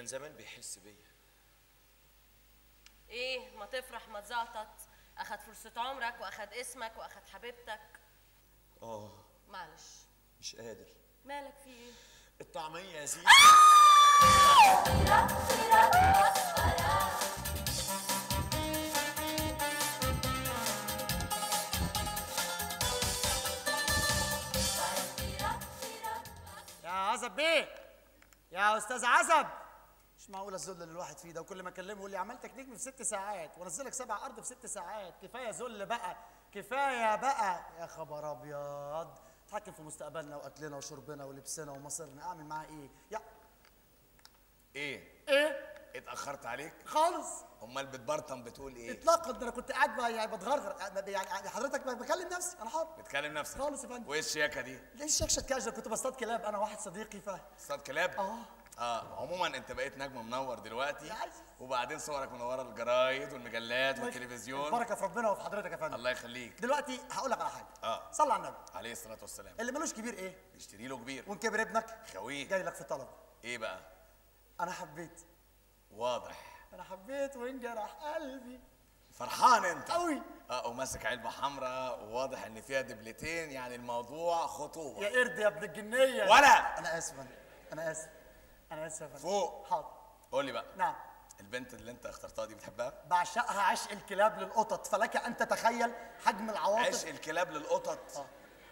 كان زمان بيحس بيا ايه ما تفرح ما تزعطط اخد فرصة عمرك واخد اسمك واخد حبيبتك اه معلش مش قادر مالك في ايه الطعمية يا زيزو يا عزب بيه يا استاذ عزب مش معقول الذل اللي الواحد فيه ده وكل ما اكلمه يقول لي عملتك نجم في ست ساعات وانزلك سبع ارض في ست ساعات كفايه ذل بقى كفايه بقى يا خبر ابيض اتحكم في مستقبلنا واكلنا وشربنا ولبسنا ومصيرنا اعمل معاه ايه يا ايه ايه اتاخرت عليك خالص امال بتبرطم بتقول ايه اطلاقا ده انا كنت قاعد بقى يعني بتغرغر يعني يعني حضرتك بكلم نفسي انا حاضر بتكلم نفسك خالص يا فندم وايه الشياكه دي ليه الشكشة كاجر كنت بصطاد كلاب انا واحد صديقي ف صاد كلاب اه اه عموما انت بقيت نجم منور دلوقتي يا عزيز. وبعدين صورك منوره الجرايد والمجلات والتلفزيون البركه في ربنا وفي حضرتك يا فندم الله يخليك دلوقتي هقول لك على حاجه اه صلي على النبي عليه الصلاه والسلام اللي ملوش كبير ايه اشتري له كبير وان كبر ابنك خويه جاي لك في طلب ايه بقى انا حبيت واضح انا حبيت وانجرح قلبي فرحان انت قوي اه وماسك علبه حمراء وواضح ان فيها دبلتين يعني الموضوع خطوبه يا قرد يا ابن الجنيه ولا انا اسف أنا. انا اسف انا اسف يا فندم فوق حاضر قول لي بقى نعم البنت اللي انت اخترتها دي بتحبها بعشقها عشق الكلاب للقطط فلك ان تتخيل حجم العواطف عشق الكلاب للقطط اه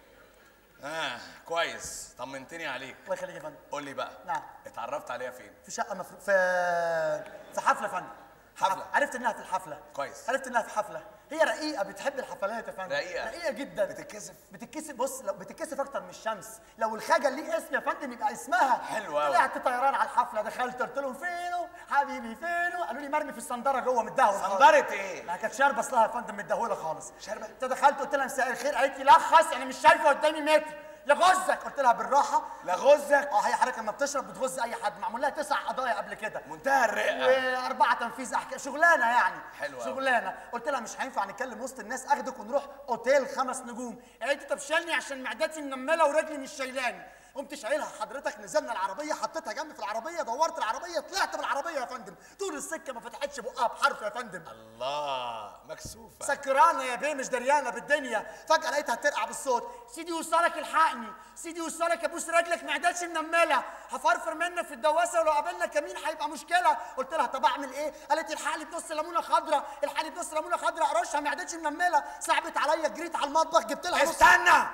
اه كويس طمنتني عليك الله يخليك يا فندم قول لي بقى نعم. اتعرفت عليها فين في شقه مفروض في في حفله يا فندم حفلة. عرفت انها في الحفله كويس. عرفت انها في حفله هي رقيقه بتحب الحفلات يا فندم رقيقة. رقيقه جدا بتتكسف؟ بتتكسف بص لو بتتكسف اكتر من الشمس لو الخجل ليه اسم يا فندم يبقى اسمها حلو أوي. طلعت طيران على الحفله دخلت قلت لهم فينه حبيبي فينه قالوا لي مرمي في الصندره جوه متدهول خالص. صندرة ايه؟ ما كانت شاربه اصلها يا فندم متدهوله خالص شاربة؟ انت دخلت قلت لها مساء الخير قالت لي لخص انا مش شايفه قدامي متر لغزك قلت لها بالراحه لا غزك اه هي حضرتك لما بتشرب بتغز اي حد معمول لها تسع قضايا قبل كده منتهى الرقه واربعه تنفيذ احكام شغلانه يعني حلو أوي. شغلانه قلت لها مش هينفع نتكلم وسط الناس اخدك ونروح اوتيل خمس نجوم قالت لي طب شيلني عشان معدتي منمله ورجلي مش شايلاني قمت شايلها حضرتك نزلنا العربيه حطيتها جنبي في العربيه دورت العربيه طلعت بالعربيه يا فندم طول السكه ما فتحتش بقها بحرف يا فندم الله مكسوفه سكرانه يا بيه مش دريانه بالدنيا فجاه لقيتها ترقع بالصوت سيدي وصلك الحقني سيدي وصلك ابوس رجلك معدتش منمله هفرفر منك في الدواسه ولو قابلنا كمين هيبقى مشكله قلت لها طب اعمل ايه قالت لي الحقني بنص ليمونه خضراء الحقني بنص ليمونه خضراء اقرشها معدتش منمله صعبت عليا جريت على المطبخ جبت لها نص استنى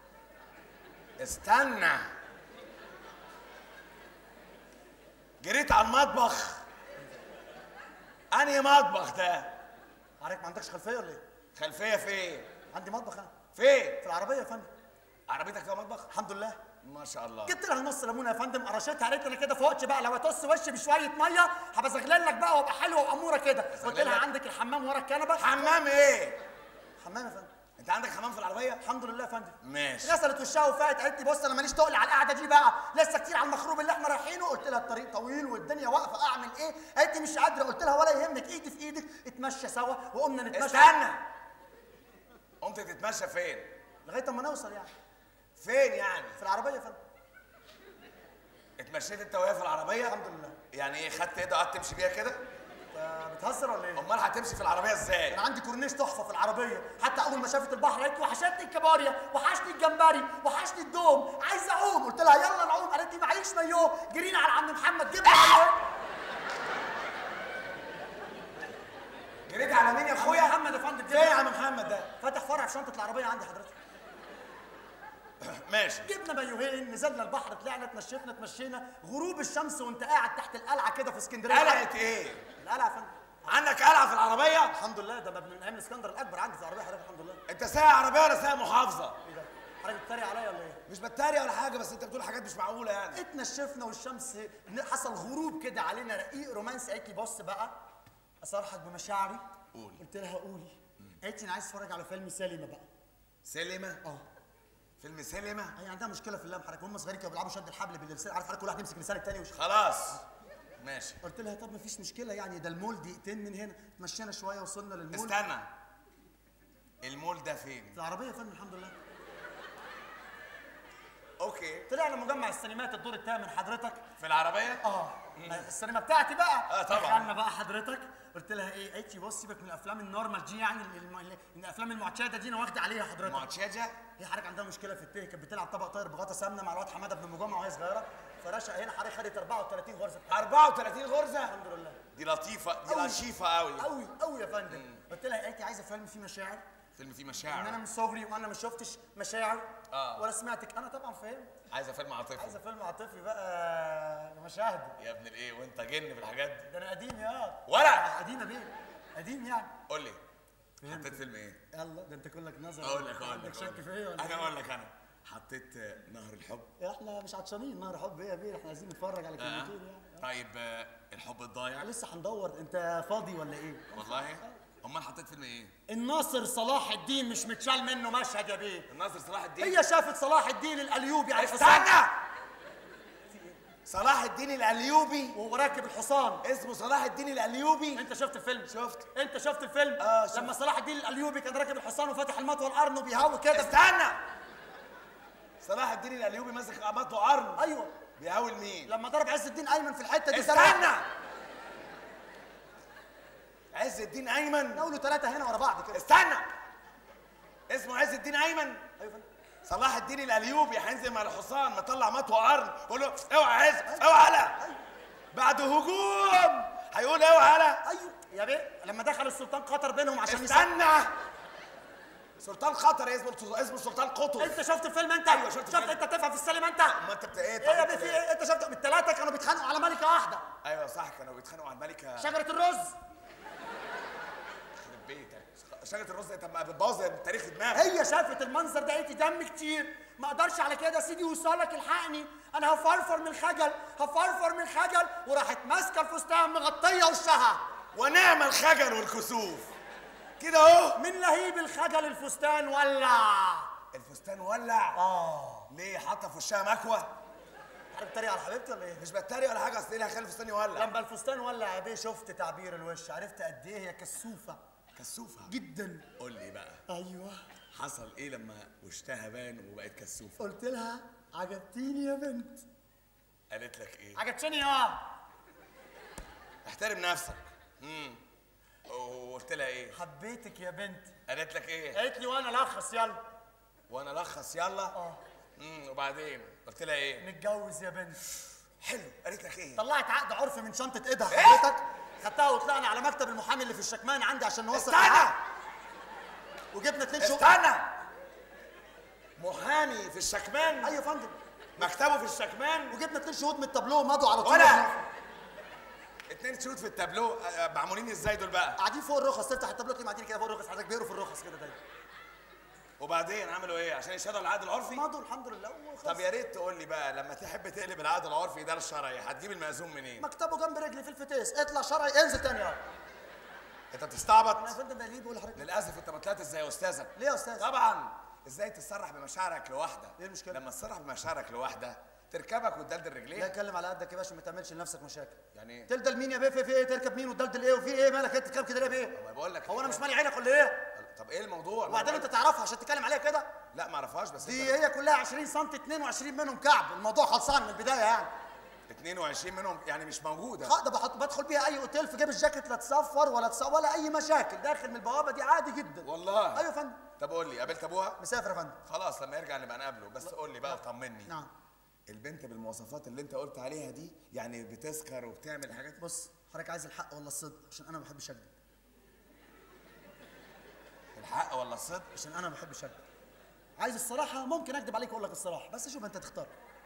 استنى جريت على المطبخ انهي مطبخ ده حضرتك ما عندكش خلفيه ولا ايه خلفيه فين عندي مطبخ انا فين في العربيه يا فندم عربيتك فيها مطبخ الحمد لله ما شاء الله جبت لها نص ليمونه يا فندم قرشتها قالت لي انا كده فوقت بقى لو اطص وشي بشويه ميه هبزغلل لك بقى وابقى حلوه واموره كده قلت لها لك؟ عندك الحمام ورا الكنبه حمام ايه حمام يا فندم انت عندك حمام في العربيه الحمد لله يا فندم ماشي غسلت وشها وفات قالت لي بص انا ماليش تقل على القعده دي بقى لسه كتير على المخروب اللي احنا رايحينه قلت لها الطريق طويل والدنيا واقفه اعمل ايه قالت لي مش قادره قلت لها ولا يهمك ايدي في ايدك اتمشى سوا وقمنا نتمشى استنى قمت تتمشى فين لغايه اما نوصل يعني فين يعني في العربيه يا فندم اتمشيت انت وهي في العربيه الحمد لله يعني ايه خدت ايدها وقعدت تمشي بيها كده انت بتهزر ولا ايه امال هتمشي في العربيه ازاي انا عندي كورنيش تحفه في العربيه حتى اول ما شافت البحر قالت لي وحشتني الكابوريا وحشني الجمبري وحشني الدوم عايزه اعوم قلت لها يلا نعوم قالت لي معيش مايو جرينا على عم محمد جبنا مايو جريت على مين يا اخويا محمد يا فندم فين يا عم محمد ده فاتح فرع في شنطه العربيه عندي حضرتك ماشي جبنا مايوهين نزلنا البحر طلعنا اتمشينا اتمشينا غروب الشمس وانت قاعد تحت القلعه كده في اسكندريه قلقت ايه القلعه يا فندم عندك قلعه في العربيه الحمد لله ده مبني من ايام الاسكندر الاكبر عندي في العربيه حضرتك الحمد لله انت سايق عربيه ولا سايق محافظه ايه ده حضرتك بتتريق عليا ولا ايه مش بتريق ولا حاجه بس انت بتقول حاجات مش معقوله يعني اتنشفنا والشمس حصل غروب كده علينا رقيق رومانسي قالت لي بص بقى اصارحك بمشاعري قولي. قلت لها قولي قالت لي انا عايز اتفرج على فيلم سلمى بقى سلمة اه فيلم سلمة هي عندها مشكله في اللام حضرتك هم صغيرين كانوا بيلعبوا شد الحبل باللسان عارف حضرتك كل واحد يمسك لسان التاني وش خلاص ماشي قلت لها طب مفيش مشكله يعني ده المول دقيقتين من هنا اتمشينا شويه وصلنا للمول استنى المول ده فين في العربيه يا فندم الحمد لله اوكي طلعنا مجمع السينمات الدور الثامن حضرتك في العربيه اه السينما بتاعتي بقى آه، طبعاً. دخلنا بقى حضرتك قلت لها ايه قالت لي بص سيبك من الافلام النورمال دي يعني ال- الم- ال- الافلام المعتاده دي انا واخده عليها حضرتك معتشجه هي حضرتك عندها مشكله في الته كانت بتلعب طبق طاير بغطا سمنه مع الواد حماده بن مجمع وهي صغيره فرشق هنا حضرتك خدت 34 غرزه 34 غرزه الحمد لله دي لطيفه دي أوي. لطيفه قوي قوي قوي يا فندم قلت لها قالت لي عايزه فيلم فيه مشاعر فيلم فيه ان انا مشاعر من صغري وانا ما شفتش مشاعر آه. ولا سمعتك انا طبعا فهمت عايزه فيلم عاطفي عايزه فيلم عاطفي بقى مشاهد يا ابن الايه وانت جن في الحاجات دي ده انا قديم يا ولا قديم يا بيه قديم يعني قول لي حطيت فيلم ايه يلا ده انت كلك نظر اقول لك اقول عندك لك شك أقول لك. فيا ولا انا إيه؟ اقول لك انا حطيت آه، نهر الحب احنا مش عطشانين نهر حب ايه يا بيه احنا عايزين نتفرج على آه. كلمتين يعني طيب آه، الحب الضايع لسه هندور انت فاضي ولا ايه والله امال حطيت فيلم ايه الناصر صلاح الدين مش متشال منه مشهد يا بيه الناصر صلاح الدين هي شافت صلاح الدين الايوبي على الحصان استنى صلاح الدين الايوبي وهو راكب الحصان اسمه صلاح الدين الايوبي انت شفت الفيلم شفت. انت شفت الفيلم آه، شفت. لما صلاح الدين الايوبي كان راكب الحصان وفاتح المطوه القرن وبيهوي كده استنى صلاح الدين الايوبي ماسك قبضته قرن ايوه بيهاول مين لما ضرب عز الدين ايمن في الحته دي استنى عز الدين ايمن قولوا ثلاثه هنا ورا بعض كده استنى اسمه عز الدين ايمن ايوه فندم. صلاح الدين الايوبي هينزل مع الحصان مطلع مطوه قرن يقول له اوعى عز اوعى هلا بعد هجوم هيقول اوعى هلا ايوه يا بيه لما دخل السلطان قطر بينهم عشان يسا... استنى سلطان خطر اسمه اسمه سلطان قطز انت شفت الفيلم انت أيوة، شفت شفت الفيلم. انت تفهم في السينما انت ما انت بت ايه ايه يا بيه في ايه انت شفت الثلاثه كانوا بيتخانقوا على ملكه واحده ايوه صح كانوا بيتخانقوا على الملكه شجره الرز يخرب بيتك شجره الرز انت ما بتبوظ تاريخ دماغك هي شافت المنظر ده قالت لي دم كتير ما اقدرش على كده يا سيدي وصلك الحقني انا هفرفر من الخجل هفرفر من الخجل وراحت ماسكه الفستان مغطيه وشها ونعم الخجل والكسوف كده اهو من لهيب الخجل الفستان ولع الفستان ولع اه ليه حاطه في وشها مكوه حضرتك بتتريق على حبيبتي ولا ايه؟ مش بتريق ولا حاجه اصل ايه اللي هيخلي الفستان يولع لما الفستان ولع يا بيه شفت تعبير الوش عرفت قد ايه هي كسوفه كسوفه جدا قول لي بقى ايوه حصل ايه لما وشها بان وبقت كسوفه قلت لها عجبتيني يا بنت قالت لك ايه عجبتني اه احترم نفسك امم وقلت لها ايه حبيتك يا بنت قالت لك ايه قالت لي وانا لخص يلا وانا لخص يلا اه امم وبعدين قلت لها ايه نتجوز يا بنت حلو قالت لك ايه طلعت عقد عرفي من شنطه ايدها إيه؟ حضرتك خدتها وطلعنا على مكتب المحامي اللي في الشكمان عندي عشان نوصل استنى العقد. وجبنا اتنين شهود استنى محامي في الشكمان ايوه يا فندم مكتبه في الشكمان وجبنا اتنين شهود من التابلو ومضوا على طول ولا اتنين شهود في التابلو آه، معمولين ازاي دول بقى قاعدين فوق الرخص تفتح التابلو تلاقيهم قاعدين كده فوق الرخص حضرتك بيقروا في الرخص كده دايما وبعدين عملوا ايه عشان يشهدوا على العقد العرفي مضوا الحمد لله وخلاص. طب يا ريت تقول لي بقى لما تحب تقلب العقد العرفي ده الشرعي هتجيب المأذون منين مكتبه جنب رجلي في الفتيس اطلع شرعي انزل تاني يا انت انا يا بتستعبط فندم بقى ليه بقول لحضرتك للاسف انت ما طلعتش زي استاذك ليه يا استاذ طبعا ازاي تصرح بمشاعرك لوحده ايه المشكلة؟ لما تصرح بمشاعرك لوحده تركبك وتدلدل لا رجليك اتكلم على قدك يا باشا ما تعملش لنفسك مشاكل يعني ايه تلدل مين يا بيه في, في ايه تركب مين وتدلدل ايه وفي ايه مالك انت تتكلم كده ليه بيه ما بقول لك هو انا إيه؟ مش مالي عينك ولا ايه طب ايه الموضوع وبعدين انت تعرفها عشان تتكلم عليها كده لا ما اعرفهاش بس دي انت هي كلها 20 سم 22 منهم كعب الموضوع خلصان من البدايه يعني 22 منهم يعني مش موجوده خ- ده بحط بدخل بيها اي اوتيل في جيب الجاكيت لا تصفر ولا تص... ولا اي مشاكل داخل من البوابه دي عادي جدا والله ايوه يا فندم طب قول لي قابلت ابوها مسافر يا فندم خلاص لما يرجع نبقى نقابله بس قول لي بقى طمني نعم البنت بالمواصفات اللي انت قلت عليها دي يعني بتسكر وبتعمل حاجات بص حضرتك عايز الحق ولا الصدق عشان انا ما بحبش اكذب الحق ولا الصدق عشان انا ما بحبش اكذب عايز الصراحه ممكن اكذب عليك واقول لك الصراحه بس شوف انت تختار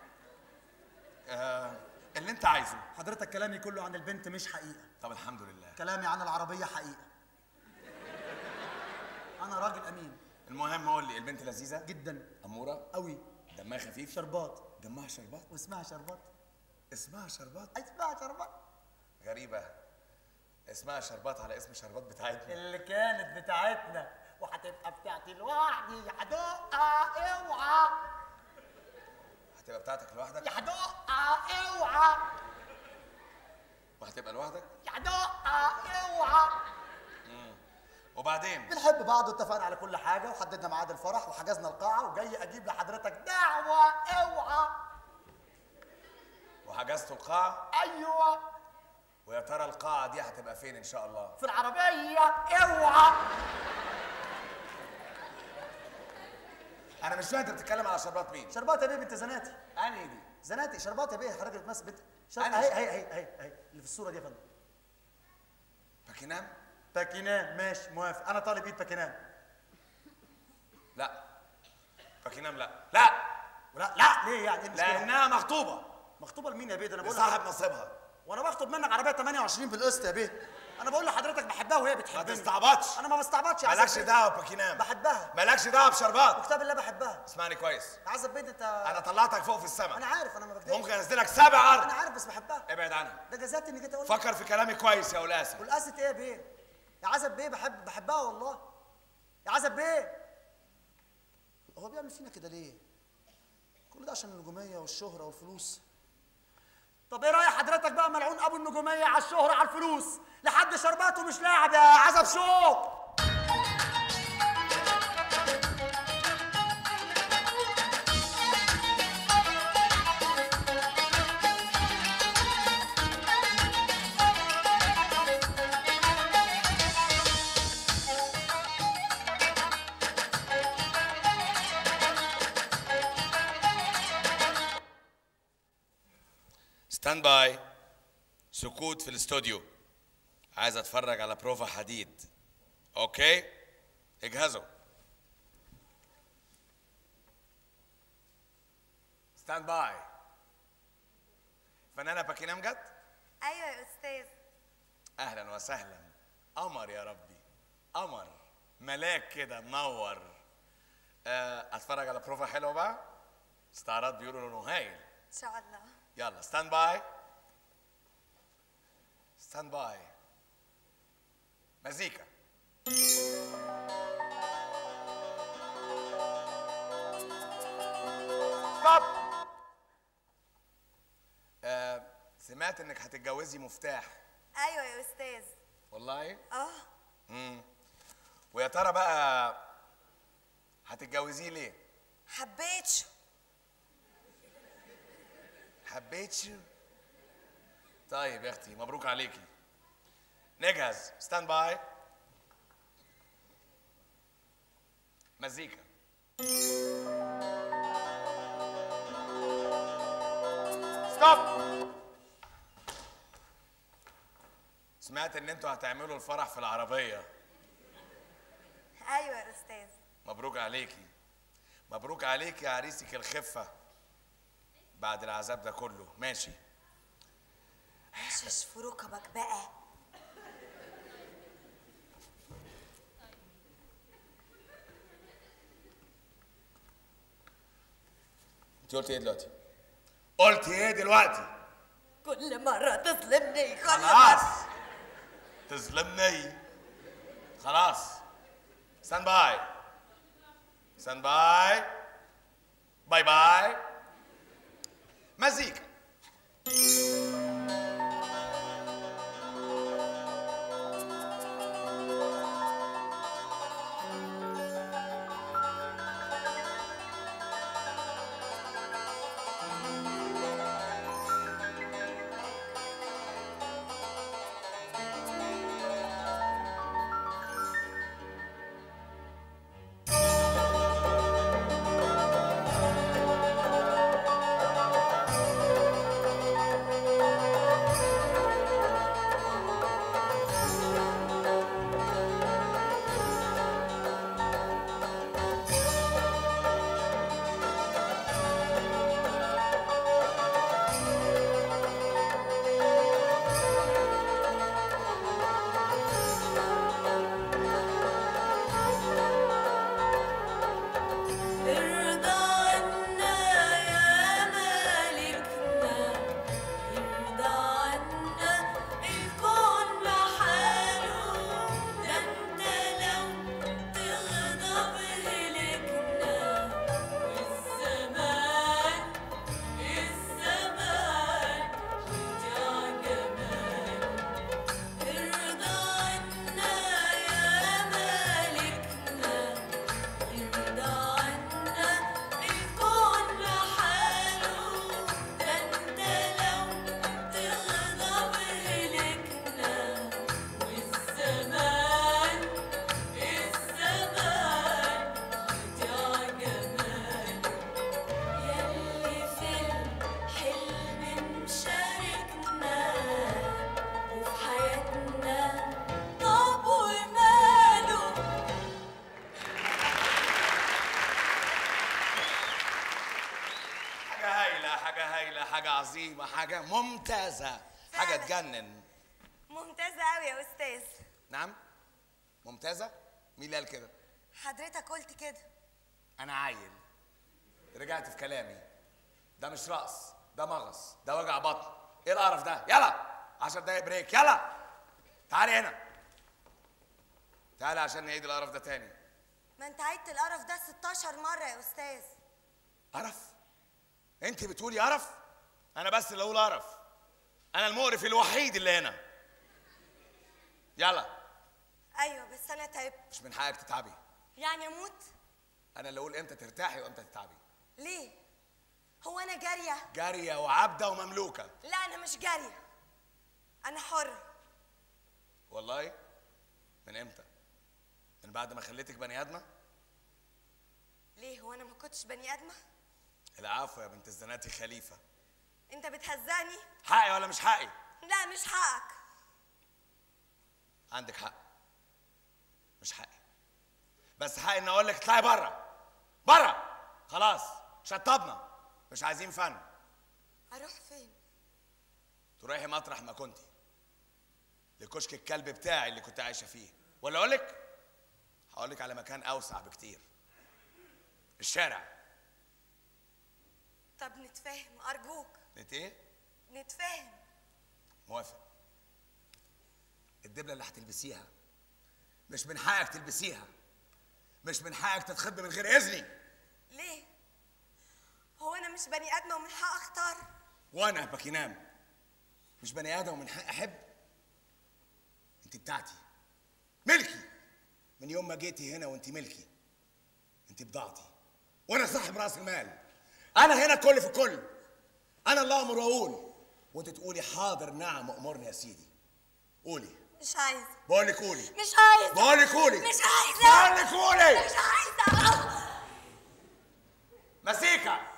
آه اللي انت عايزه حضرتك كلامي كله عن البنت مش حقيقه طب الحمد لله كلامي عن العربيه حقيقه انا راجل امين المهم قول لي البنت لذيذه جدا اموره قوي دمها خفيف شربات دمها شربات واسمها شربات اسمها شربات اسمها شربات غريبه اسمها شربات على اسم شربات بتاعتنا اللي كانت بتاعتنا وهتبقى بتاعتي لوحدي يا حدوقه اوعى هتبقى بتاعتك لوحدك يا حدوقه اوعى وهتبقى لوحدك يا حدوقه اوعى وبعدين بنحب بعض واتفقنا على كل حاجه وحددنا ميعاد الفرح وحجزنا القاعه وجاي اجيب لحضرتك دعوه اوعى وحجزتوا القاعه ايوه ويا ترى القاعه دي هتبقى فين ان شاء الله في العربيه اوعى انا مش فاهم انت بتتكلم على شربات مين شربات يا بيه بنت زناتي انهي دي زناتي شربات يا بيه حضرتك بتمثل بنت شر... أنا هي مش- هي هي هي هي اللي في الصوره دي يا فندم باكينام باكينام ماشي موافق انا طالب ايد باكينام لا باكينام لا لا لا لا ليه يعني ايه المشكله لانها مخطوبه مخطوبه لمين يا بيه ده انا بقول لصاحب لحضرتك- نصيبها وانا بخطب منك عربيه 28 بالقسط يا بيه انا بقول لحضرتك بحبها وهي ما بتحبني تستعبطش انا ما بستعبطش يا مالكش عزب بيه. دعوه باكينام بحبها مالكش دعوه بشربات كتاب الله بحبها اسمعني كويس يا عزب بيه انت انا طلعتك فوق في السماء انا عارف انا ما بكدبش ممكن انزلك سبع انا ارض عارف بس بحبها ابعد عنها ده جزات اني جيت اقول لك. فكر في كلامي كويس يا قلاسه والقاسة ايه يا بيه يا عزب بيه بحب بحبها والله يا عزب بيه هو بيعمل فينا كده ليه كل ده عشان النجوميه والشهره والفلوس طب ايه راي حضرتك بقى ملعون ابو النجوميه على الشهره على الفلوس لحد شرباته مش لاعب يا عزب شو ستاند باي سكوت في الاستوديو عايز اتفرج على بروفا حديد اوكي اجهزوا ستاند باي فنانة باكينام جت ايوه يا استاذ اهلا وسهلا قمر يا ربي قمر ملاك كده منور آه، اتفرج على بروفا حلوه بقى استعراض بيقولوا انه هايل ان شاء الله يلا ستاند باي ستاند باي مزيكا ستوب آه سمعت انك هتتجوزي مفتاح ايوه يا استاذ والله اه امم ويا ترى بقى هتتجوزيه ليه حبيت حبيتش طيب يا اختي مبروك عليكي نجهز ستاند باي مزيكا ستوب سمعت ان انتوا هتعملوا الفرح في العربيه ايوه يا استاذ مبروك عليكي مبروك عليكي يا عريسك الخفه بعد العذاب ده كله ماشي مشش في ركبك بقى انت قلت ايه دلوقتي قلت ايه دلوقتي كل مرة تظلمني كل خلاص مرة تظلمني خلاص ستاند باي ستاند باي باي باي مزيكا حاجه عظيمه حاجه ممتازه حاجه فعلا. تجنن ممتازة قوي يا أستاذ نعم ممتازه مين اللي قال كده حضرتك قلت كده انا عيل رجعت في كلامي ده مش رقص ده مغص ده وجع بطن ايه القرف ده يلا 10 دقايق بريك يلا تعالي هنا تعالي عشان نعيد القرف ده تاني ما أنت عدت القرف ده 16 مرة يا أستاذ قرف انت بتقولي قرف انا بس اللي اقول قرف انا المقرف الوحيد اللي هنا يلا أيوة بس أنا تعبت مش من حقك تتعبي يعني أموت انا اللي اقول امتى ترتاحي وامتى تتعبي ليه؟ هو أنا جارية؟ جاريه وعبده ومملوكه لا أنا مش جارية أنا حرة والله من امتى من بعد ما خليتك بني ادمه ليه هو أنا ما كنتش بني آدمة؟ العفو يا بنت الزناتي خليفه أنت بتهزقني؟ حقي ولا مش حقي لا مش حقك عندك حق مش حقي بس حقي ان اقول لك اطلعي بره بره خلاص شطبنا مش عايزين فن أروح فين؟ تروحي مطرح ما كنتي لكشك الكلب بتاعي اللي كنت عايشه فيه ولا اقول لك هقول لك على مكان اوسع بكتير الشارع طب نتفاهم أرجوك انت ايه نتفاهم موافق الدبله اللي هتلبسيها مش من حقك تلبسيها مش من حقك تتخض من غير اذني ليه؟ هو أنا مش بني آدمة ومن حق أختار؟ وانا باكينام مش بني ادم ومن حق احب انت بتاعتي ملكي من يوم ما جيتي هنا وانت ملكي انت بضاعتي وانا صاحب راس المال انا هنا كل في كل انا اللي امر واقول وانت تقولي حاضر نعم امرني يا سيدي قولي مش عايزة بقول لك قولي مش عايزة بقول لك قولي مش عايزة بقول لك قولي مش عايزة مسيكا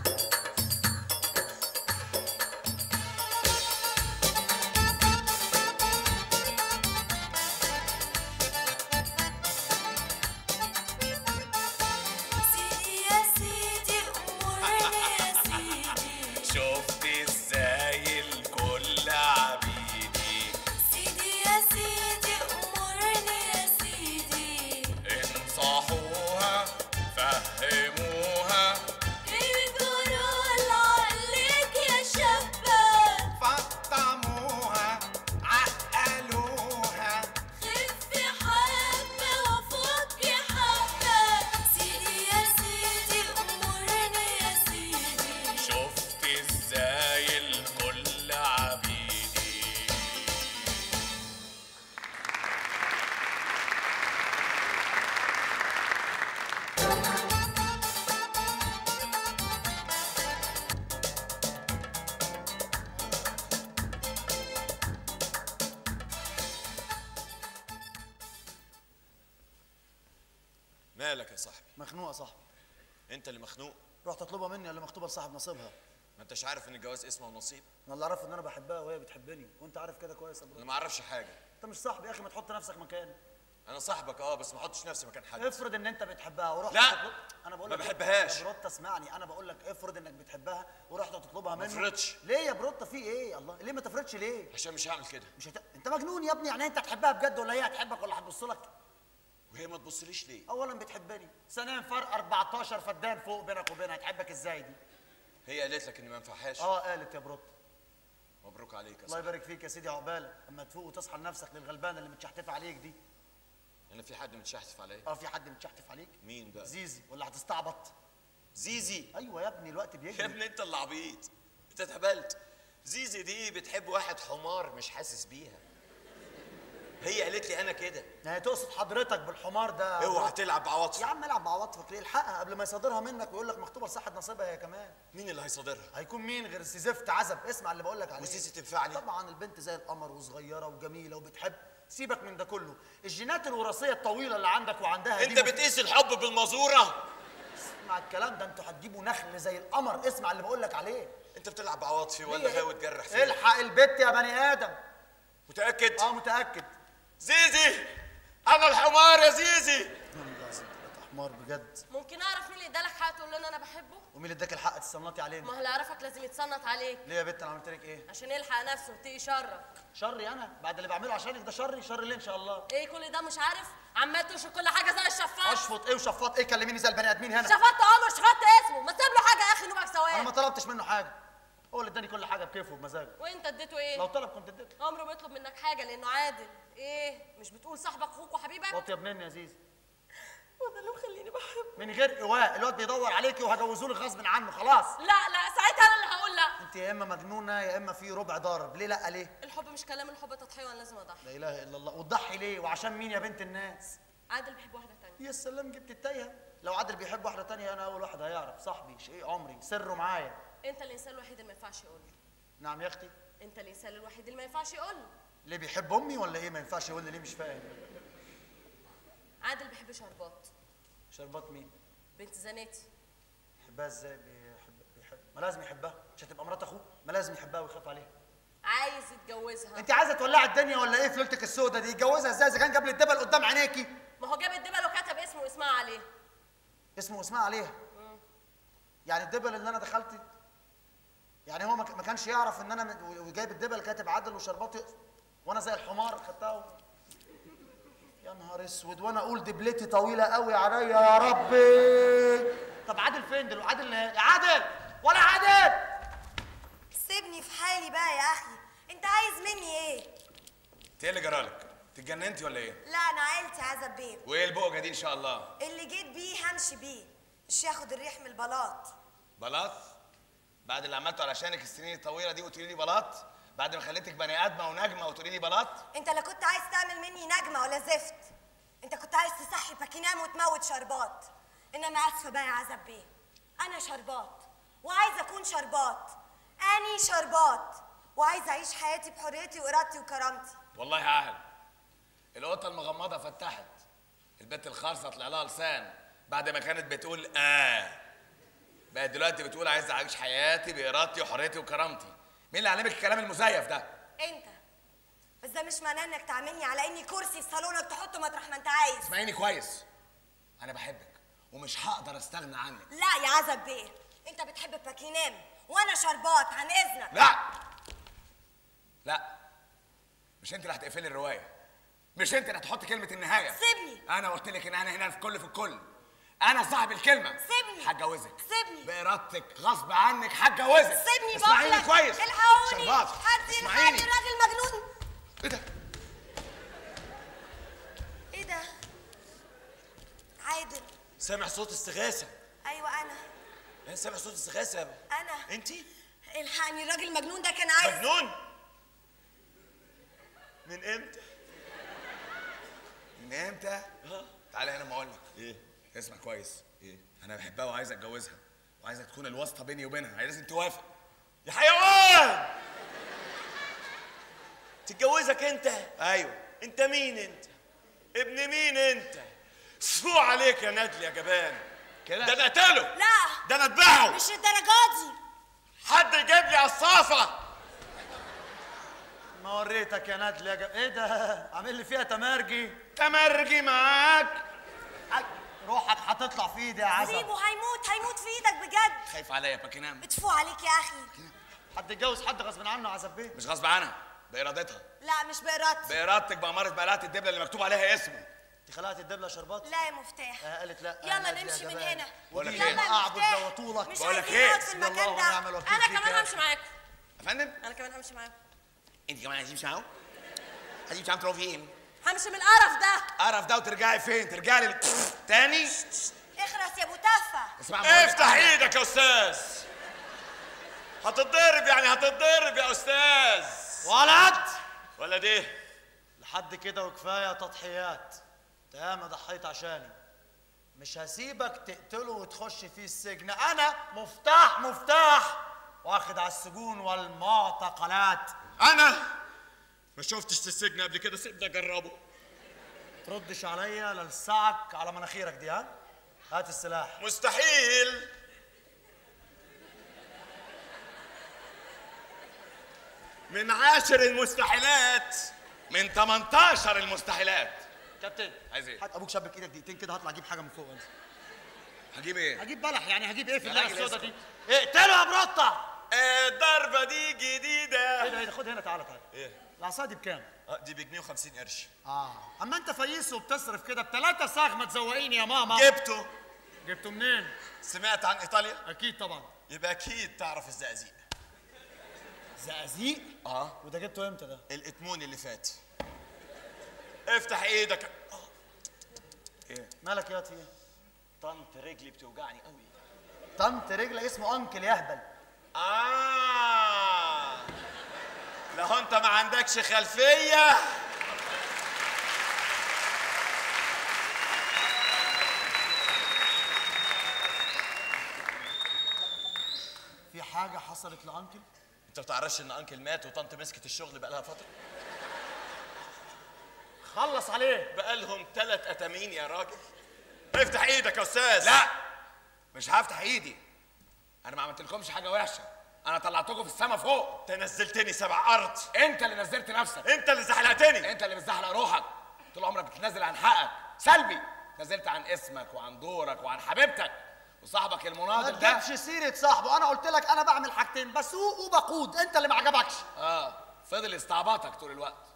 سيدي يا سيدي أمورني يا سيدي شفت ازاي الكل عبيدي سيدي يا سيدي أمورني يا سيدي انصحوها فهموها الجرال عليك يا شابة فطموها عقلوها خفي حبة وفكي حبة سيدي يا سيدي أمورني يا سيدي شفت ازاي الكل عبيدي مالك يا صاحبي مخنوقه صاحبي انت اللي مخنوق رحت اطلبها مني اللي مخطوبه لصاحب نصيبها ما انتش عارف ان الجواز اسمه نصيب انا اللي اعرفه ان انا بحبها وهي بتحبني وانت عارف كده كويس يا برو انا ما اعرفش حاجه انت مش صاحبي يا اخي ما تحط نفسك مكاني انا صاحبك اه بس ما احطش نفسي مكان حد افرض ان انت بتحبها ورحت لا. تطلب... انا بقول ما لك بحبهاش. يا بروتا اسمعني انا بقول لك افرض انك بتحبها ورحت تطلبها منه افرضش. ليه يا بروتا في ايه الله ليه ما تفرضش ليه عشان مش هعمل كده مش هت... انت مجنون يا ابني يعني انت هتحبها بجد ولا هي هتحبك ولا هتبص لك وهي ما تبصليش ليه اولا بتحبني ثانيا فرق 14 فدان فوق بينك وبينها هتحبك ازاي دي هي قالت لك اني ما ينفعهاش اه قالت يا بروتا مبروك عليك يا الله صاحبي يبارك فيك يا سيدي عقبالك اما تفوق وتصحى لنفسك للغلبانه اللي متشحتفه عليك دي انا في حد متشحتف عليا اه في حد متشحتف عليك مين بقى زيزي ولا هتستعبط زيزي ايوه يا ابني الوقت يا بيجري ابني انت اللي عبيط انت اتهبلت زيزي دي بتحب واحد حمار مش حاسس بيها هي قالت لي انا كده هي تقصد حضرتك بالحمار ده اوعى تلعب يا بعواطفي عم العب بعواطفك ليه الحقها قبل ما يصادرها منك ويقول لك مخطوبه لصاحب نصيبها هي كمان مين اللي هيصادرها هيكون مين غير سي زفت عزب اسمع اللي بقول لك عليه وزيزي تنفعني طبعا البنت زي القمر وصغيره وجميله وبتحب سيبك من ده كله الجينات الوراثيه الطويله اللي عندك وعندها انت دي بتقيس الحب بالمزوره اسمع الكلام ده انتوا هتجيبوا نخل زي القمر اسمع اللي بقول لك عليه انت بتلعب بعواطفي ولا ليه؟ غاوي تجرح فيا الحق البت يا بني ادم متاكد اه متاكد زيزي انا الحمار يا زيزي حمار بجد ممكن اعرف مين اللي ادالك حق تقول لنا انا بحبه ومين اللي اداك الحق تتصنطي علينا ما هو اللي يعرفك لازم يتصنت عليك ليه يا بنت انا عملت لك ايه عشان يلحق نفسه ويتقي شرك شري انا بعد اللي بعمله عشانك ده شري شري ليه ان شاء الله ايه كل ده مش عارف عمال تشرب كل حاجه زي الشفاط اشفط ايه وشفاط ايه كلميني زي البني ادمين هنا شفطت عمر شفطت اسمه ما تسيب له حاجه يا اخي نبقى انا ما سواد طلبتش منه حاجه هو اللي اداني كل حاجه بكيفه وبمزاجه وانت اديته لو ايه طلب كنت اديته عمره ما يطلب منك حاجه لانه عادل ايه مش بتقول صاحبك اخوك وحبيبك واطيب مني يا زيزي وده اللي مخليني بحبه من غير ايواء الواد بيدور عليكي وهجوزه لك غصب عنه خلاص لا لا ساعتها انا اللي هقول لا انت يا اما مجنونه يا اما في ربع ضارب ليه لا ليه الحب مش كلام الحب تضحيه وانا لازم اضحي لا اله الا الله وتضحي ليه وعشان مين يا بنت الناس عادل بيحب واحده تانية يا سلام جبت التايهه لو عادل بيحب واحده تانية انا اول واحد هيعرف صاحبي شقيق عمري سره معايا انت الانسان الوحيد اللي ما ينفعش يقول له نعم يا اختي انت الانسان الوحيد اللي ما ينفعش يقول له ليه بيحب امي ولا ايه ما ينفعش يقول لي ليه مش فاهم عادل بيحب شربات شربات مين بنت زناتي يحبها ازاي بيحب بيحب ما لازم يحبها مش هتبقى مرات اخوه ما لازم يحبها ويخاف عليها عايز يتجوزها انت عايزه تولعي الدنيا ولا ايه فلوتك السودة دي يتجوزها ازاي اذا كان جاب لي الدبل قدام عينيكي ما هو جاب الدبل وكتب اسمه واسمها عليه اسمه واسمها عليها يعني الدبل اللي انا دخلت يعني هو ما ك- ما كانش يعرف ان انا م- وجايب الدبل كاتب عدل وشربات يقص- وانا زي الحمار خدتها و... يا نهار اسود وانا اقول دبلتي طويله قوي عليا يا ربي طب عادل فين دلوقتي عادل يا عادل ولا عادل سيبني في حالي بقى يا اخي انت عايز مني ايه انت ايه اللي جرالك؟ اتجننتي ولا ايه؟ لا انا عيلتي عزب بيه وايه البقجه دي ان شاء الله؟ اللي جيت بيه همشي بيه مش ياخد الريح من البلاط بلاط؟ بعد اللي عملته علشانك السنين الطويله دي وتقولي لي بلاط؟ بعد ما خليتك بني ادمه ونجمه وتقولي لي بلاط؟ انت لا كنت عايز تعمل مني نجمه ولا زفت انت كنت عايز تصحي باكينام وتموت شربات انما اسفه بقى يا عزب بيه انا شربات وعايزه اكون شربات اني شربات وعايزه اعيش حياتي بحريتي وارادتي وكرامتي والله عال القطه المغمضه فتحت البت الخالصه طلع لها لسان بعد ما كانت بتقول اه بقت دلوقتي بتقول عايز اعيش حياتي بارادتي وحريتي وكرامتي مين اللي علمك الكلام المزيف ده انت بس ده مش معناه انك تعاملني على اني كرسي في صالونك تحطه مطرح ما انت عايز اسمعيني كويس انا بحبك ومش هقدر استغنى عنك لا يا عزب بيه انت بتحب باكينام وانا شربات عن اذنك لا لا مش انت اللي هتقفلي الروايه مش انت اللي هتحطي كلمه النهايه سيبني. انا قلت لك ان انا هنا في كل في الكل انا صاحب الكلمه سيبني. هتجوزك سيبني. بارادتك غصب عنك هتجوزك سيبني اسمعيني بقولك كويس الحقوني شربات حد يلحقني اسمعيني الراجل مجنون ايه ده ايه ده عادل سامع صوت استغاثه ايوه انا انا سامع صوت استغاثه انا انت الحقني الراجل المجنون ده كان عايز مجنون من امتى من امتى ها تعالى هنا ما اقول لك ايه اسمع كويس ايه انا بحبها وعايز اتجوزها وعايزك تكون الواسطه بيني وبينها هي لازم توافق يا حيوان تتجوزك انت ايوه انت مين انت ابن مين انت سفو عليك يا ندل يا جبان كده؟ ده انا اقتله لا ده انا اذبحه مش الدرجات دي حد يجيب لي قصافه ما وريتك يا ندل يا جب... ايه ده عامل لي فيها تمرجي تمرجي معاك أي، روحك هتطلع في ايدي يا عزب سيبه هيموت هيموت في ايدك بجد خايف عليا يا باكينام اتفو عليك يا اخي حد يتجوز حد غصب عنه عزب بيه مش غصب عنها بارادتها لا مش بإرادتي بارادتك بأمارة بلاءة الدبله اللي مكتوب عليها اسمه انت خلقت الدبله شربات لا يا مفتاح آه قالت لا يلا آه، ندل يا نمشي من جبان. هنا بقول لك ودي إيه؟ يلا يا اعبد مفتاح. زوطولك مش بقول لك عايزين إيه؟ نقعد في حسبي الله المكان ونعم ده الوكيل انا فيك كمان يا همشي معاكم يا فندم انا كمان همشي معاكم انت كمان عايزين معاهم عايزين معاهم تروحوا فين همشي من القرف ده قرف ده وترجعي فين ترجعي لل... تاني اخرس يا ابو تفه اسمع ما أقولك. افتح ايدك يا استاذ هتتضرب يعني هتتضرب يا استاذ ولد ولد ايه لحد كده وكفايه تضحيات انت ياما ضحيت عشاني مش هسيبك تقتله وتخش فيه السجن انا مفتاح مفتاح واخد على السجون والمعتقلات انا ما شفتش السجن قبل كده سيبني اجربه تردش عليا للسعك على مناخيرك دي ها هات السلاح مستحيل من عاشر المستحيلات من 18 المستحيلات كابتن عايز ايه؟ هات ابوك شبك ايدك دقيقتين كده هطلع اجيب حاجه من فوق وانزل هجيب ايه؟ هجيب بلح يعني هجيب ايه في يا الليله راجل السودا اسكت. دي اقتله يا بروطه الضربه دي ايه جديده ده ايه ده خد هنا تعالى تعالى ايه العصا دي بكام آه، دي بجنيه و50 قرش اه اما انت فييس وبتصرف كده بثلاثه صاغ ما تزوقيني يا ماما جبته جبته منين سمعت عن ايطاليا اكيد طبعا يبقى اكيد تعرف الزقازيق زقازيق اه وده جبته امتى ده الاتمون اللي فات افتح ايدك ايه؟ مالك يا في ايه طنط رجلي بتوجعني قوي طنط رجله اسمه انكل يهبل اه لو انت ما عندكش خلفيه في حاجه حصلت لانكل انت ما بتعرفش ان انكل مات وطنط مسكت الشغل بقالها فتره خلص عليه بقالهم ثلاث اتامين يا راجل افتح ايدك يا استاذ لا مش هفتح ايدي انا ما عملت لكمش حاجه وحشه انا طلعتكم في السما فوق انت نزلتني سبع ارض انت اللي نزلت نفسك انت اللي زحلقتني انت اللي بتزحلق روحك طول عمرك بتنزل عن حقك سلبي نزلت عن اسمك وعن دورك وعن حبيبتك وصاحبك ما المناضل ده تجيبش سيره صاحبه انا قلت لك انا بعمل حاجتين بسوق وبقود انت اللي ما عجبكش اه فضل يستعبطك طول الوقت